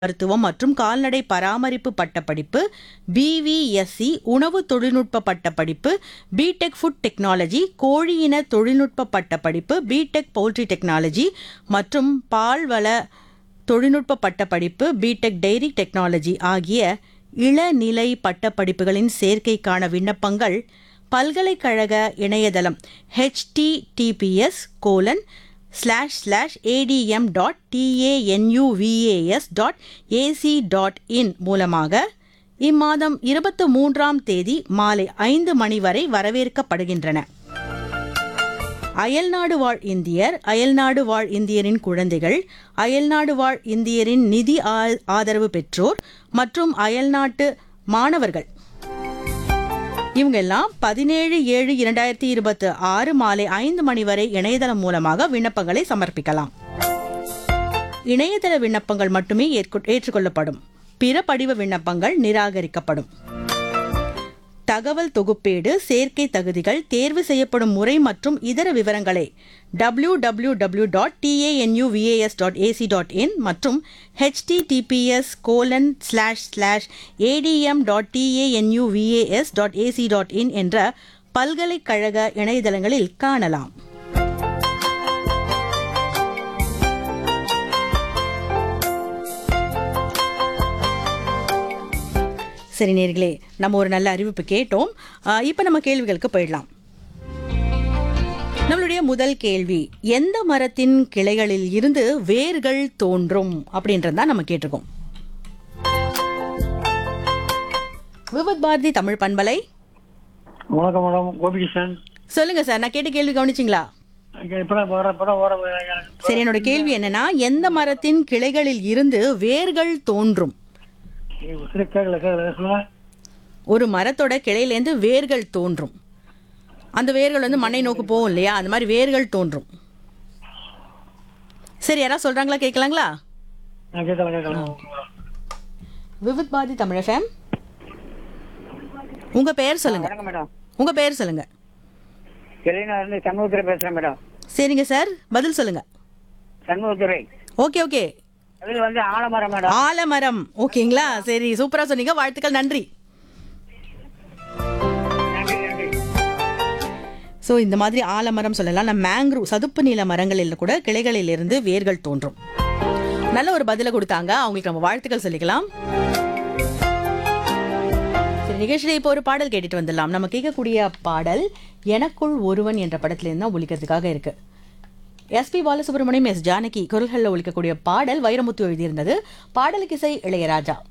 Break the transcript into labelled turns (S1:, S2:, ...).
S1: மருத்துவம் மற்றும் கால்நடை பராமரிப்பு பட்டப்படிப்பு பிவிஎஸ்சி உணவு தொழில்நுட்ப பட்டப்படிப்பு பிடெக் ஃபுட் டெக்னாலஜி கோழியின தொழில்நுட்ப பட்டப்படிப்பு பிடெக் பவுல்ட்ரி டெக்னாலஜி மற்றும் பால்வள தொழில்நுட்ப பட்டப்படிப்பு பிடெக் டெய்ரி டெக்னாலஜி ஆகிய இளநிலை பட்டப்படிப்புகளின் சேர்க்கைக்கான விண்ணப்பங்கள் பல்கலைக்கழக இணையதளம் https colon slash slash ADM dot TANUVAS dot AC dot in மூலமாக இம்மாதம் இருபத்து மூன்றாம் தேதி மாலை ஐந்து மணி வரை வரவேற்கப்படுகின்றன அயல்நாடு வாழ் இந்தியர் அயல்நாடு வாழ் இந்தியரின் குழந்தைகள் அயல்நாடு வாழ் இந்தியரின் நிதி ஆ- ஆதரவு பெற்றோர் மற்றும் அயல்நாட்டு மாணவர்கள் இவங்க எல்லாம் பதினேழு ஏழு இரண்டாயிரத்தி இருபத்தி ஆறு மாலை ஐந்து மணி வரை இணையதளம் மூலமாக விண்ணப்பங்களை சமர்ப்பிக்கலாம் இணையதள விண்ணப்பங்கள் மட்டுமே ஏற்கு- ஏற்றுக்கொள்ளப்படும் பிற படிவ விண்ணப்பங்கள் நிராகரிக்கப்படும் தகவல் தொகுப்பேடு சேர்க்கை தகுதிகள் தேர்வு செய்யப்படும் முறை மற்றும் இதர விவரங்களை W W W dot TANUVAS dot AC dot in மற்றும் HTTPS colon slash slash ADM dot TANUVAS dot AC dot in என்ற பல்கலைக்கழக இணையதளங்களில் காணலாம் சரி நேர்களே நம்ம ஒரு நல்ல அறிவிப்பு கேட்டோம் ஆஹ் இப்ப நம்ம கேள்விகளுக்கு போயிடலாம் நம்மளுடைய முதல் கேள்வி எந்த மரத்தின் கிளைகளில் இருந்து வேர்கள் தோன்றும் அப்படின்றது தான் நம்ம கேட்டிருக்கோம் விவத் பாரதி தமிழ் பண்பலை
S2: வணக்கம் மேடம் கோபிகிருஷ்ணன்
S1: சொல்லுங்க சார் நான் கேட்ட கேள்வி கவனிச்சிங்களா
S2: இப்பதான் வர இப்பதான் வர
S1: சரி என்னோட கேள்வி என்னன்னா எந்த மரத்தின் கிளைகளில் இருந்து வேர்கள் தோன்றும்
S2: கேட்கல கேட்கல சொல்லுங்க
S1: ஒரு மரத்தோட கிளையிலேருந்து வேர்கள் தோன்றும் அந்த வேர்கள் வந்து மண்ணை நோக்கி போகும் இல்லையா அந்த மாதிரி வேர்கள் தோன்றும் சரி யாராவது சொல்றாங்களா கேட்கலாங்களா
S2: நான் கேட்கல கேட்கல
S1: விவித் பாரதி தமிழ் ஃபேம் உங்க பெயர் சொல்லுங்க
S3: வணக்கம் மேடம்
S1: உங்க பெயர் சொல்லுங்க
S3: கிளையில இருந்து சண்முகத்துறை பேசுறேன் மேடம்
S1: சரிங்க சார் பதில் சொல்லுங்க
S3: சண்முகத்துறை
S1: ஓகே ஓகே
S3: அது வந்து ஆலமரம் மேடம்
S1: ஆலமரம் ஓகேங்களா சரி சூப்பரா சொன்னீங்க வாழ்த்துக்கள் நன்றி
S3: நன்றி நன்றி
S1: ஸோ இந்த மாதிரி ஆலமரம் சொல்லலாம் நம்ம மேங்க்ரூ சதுப்பு நில மரங்களில் கூட கிளைகளிலிருந்து வேர்கள் தோன்றும் நல்ல ஒரு பதிலை கொடுத்தாங்க அவங்களுக்கு நம்ம வாழ்த்துக்கள் சொல்லிக்கலாம் சரி நிகழ்ச்சியில் இப்போ ஒரு பாடல் கேட்டுட்டு வந்துடலாம் நம்ம கேட்கக்கூடிய பாடல் எனக்குள் ஒருவன் என்ற படத்துலேருந்து தான் ஒலிக்கிறதுக்காக இருக்கு எஸ்பி பாலசுப்ரமணியம் எஸ் ஜானகி குரல்களில் ஒலிக்கக்கூடிய பாடல் வைரமுத்து எழுதியிருந்தது பாடலுக்கு இசை இளையராஜா